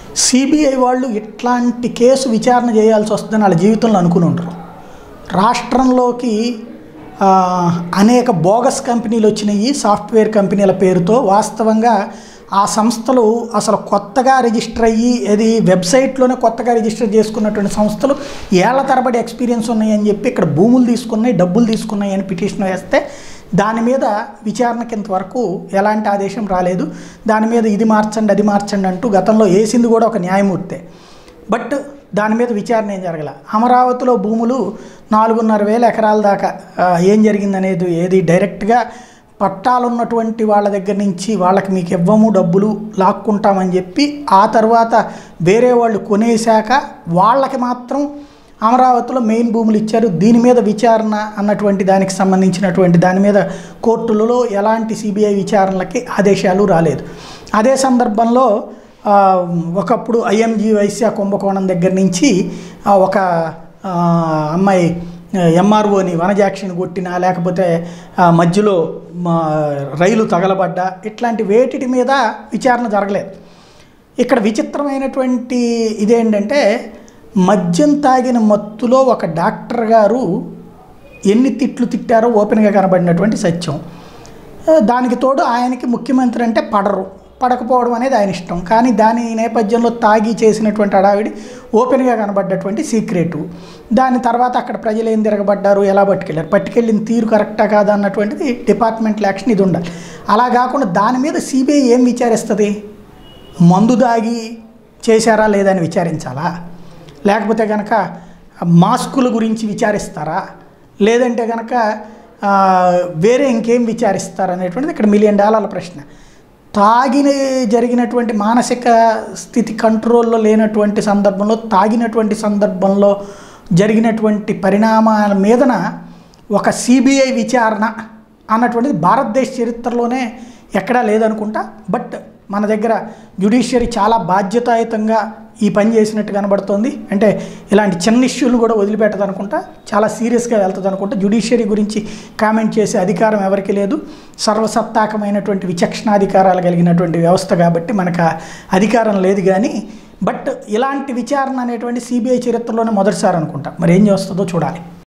CBI వాళ్ళు ఇట్లాంటి case విచారణ చేయాల్సి వస్తుందని వాళ్ళ జీవితంలో అనుకుని ఉంటారు రాష్ట్రంలోకి ఆ, అనేక బోగస్ కంపెనీలు వచ్చినాయి సాఫ్ట్వేర్ కంపెనీల పేరుతో వాస్తవంగా ఆ సంస్థలు అసలు కొత్తగా రిజిస్టర్ అయ్యి అది వెబ్సైట్లోనే కొత్తగా రిజిస్టర్ చేసుకున్నటువంటి సంస్థలు ఏళ్ల తరబడి ఎక్స్పీరియన్స్ ఉన్నాయని చెప్పి ఇక్కడ భూములు తీసుకున్నాయి డబ్బులు తీసుకున్నాయి అని పిటిషన్ వేస్తే దాని మీద విచారణకి ఇంతవరకు ఎలాంటి ఆదేశం రాలేదు దాని మీద ఇది మార్చండి అది మార్చండి అంటూ గతంలో వేసింది కూడా ఒక న్యాయమూర్తే బట్ దాని మీద విచారణ ఏం జరగల అమరావతిలో భూములు నాలుగున్నర వేల ఎకరాల దాకా ఆ, ఏం జరిగిందనేది ఏది డైరెక్ట్గా పట్టాలున్నటువంటి వాళ్ళ దగ్గర నుంచి వాళ్ళకి మీకు ఇవ్వము డబ్బులు లాక్కుంటామని చెప్పి ఆ తర్వాత వేరే వాళ్ళు కొనేశాక వాళ్ళకి మాత్రం అమరావతిలో మెయిన్ భూములు ఇచ్చారు దీని మీద విచారణ అన్నటువంటి దానికి సంబంధించినటువంటి దాని మీద కోర్టులలో ఎలాంటి సిబిఐ విచారణలకి ఆదేశాలు రాలేదు అదే సందర్భంలో ఆ, ఒకప్పుడు ఐఎంజీ వైశ్య కుంభకోణం దగ్గర నుంచి ఆ, ఒక ఆ, అమ్మాయి ఎంఆర్ఓని వనజాక్షిని కొట్టినా లేకపోతే ఆ, మధ్యలో మా రైలు తగలబడ్డా ఇట్లాంటి వేటిటి మీద విచారణ జరగలేదు ఇక్కడ విచిత్రమైనటువంటి ఇదేంటంటే మద్యం తాగిన మత్తులో ఒక డాక్టర్ గారు ఎన్ని తిట్లు తిట్టారో ఓపెన్గా కనబడినటువంటి సత్యం ఆ, దానికి తోడు ఆయనకి ముఖ్యమంత్రి అంటే పడరు పడకపోవడం అనేది ఆయన ఇష్టం కానీ దాని నేపథ్యంలో తాగి చేసినటువంటి అడావిడి ఓపెన్గా కనబడ్డటువంటి సీక్రెటు దాని తర్వాత అక్కడ ప్రజలు ఏం తిరగబడ్డారు ఎలా పట్టుకెళ్ళారు పట్టుకెళ్ళిన తీరు కరెక్టా కాదా అన్నటువంటిది డిపార్ట్మెంట్ యాక్షన్ ఇది ఉండాలి అలా కాకుండా దాని మీద సిబిఐ ఏం విచారిస్తుంది మందు దాగి చేశారా లేదని విచారించాలా లేకపోతే కనుక మాస్కుల గురించి విచారిస్తారా లేదంటే కనుక ఆ, వేరే ఇంకేం విచారిస్తారా అనేటువంటిది ఇక్కడ మిలియన్ డాలర్ల ప్రశ్న తాగిన జరిగినటువంటి మానసిక స్థితి కంట్రోల్లో లేనటువంటి సందర్భంలో తాగినటువంటి సందర్భంలో జరిగినటువంటి పరిణామాల మీదన ఒక సిబిఐ విచారణ అన్నటువంటిది భారతదేశ చరిత్రలోనే ఎక్కడా లేదనుకుంటా బట్ మన దగ్గర జ్యుడిషియరీ చాలా బాధ్యతాయుతంగా ఈ పని చేసినట్టు కనబడుతోంది అంటే ఇలాంటి చిన్న ఇష్యూలు కూడా వదిలిపెట్టదు అనుకుంటా చాలా సీరియస్గా వెళ్తుంది అనుకుంటా జ్యుడిషియరీ గురించి కామెంట్ చేసే అధికారం ఎవరికి లేదు సర్వసత్తాకమైనటువంటి విచక్షణాధికారాలు కలిగినటువంటి వ్యవస్థ కాబట్టి మనకు ఆ అధికారం లేదు కానీ బట్ ఇలాంటి విచారణ అనేటువంటి సిబిఐ చరిత్రలోనే మొదటిసారి అనుకుంటా మరి ఏం చేస్తుందో చూడాలి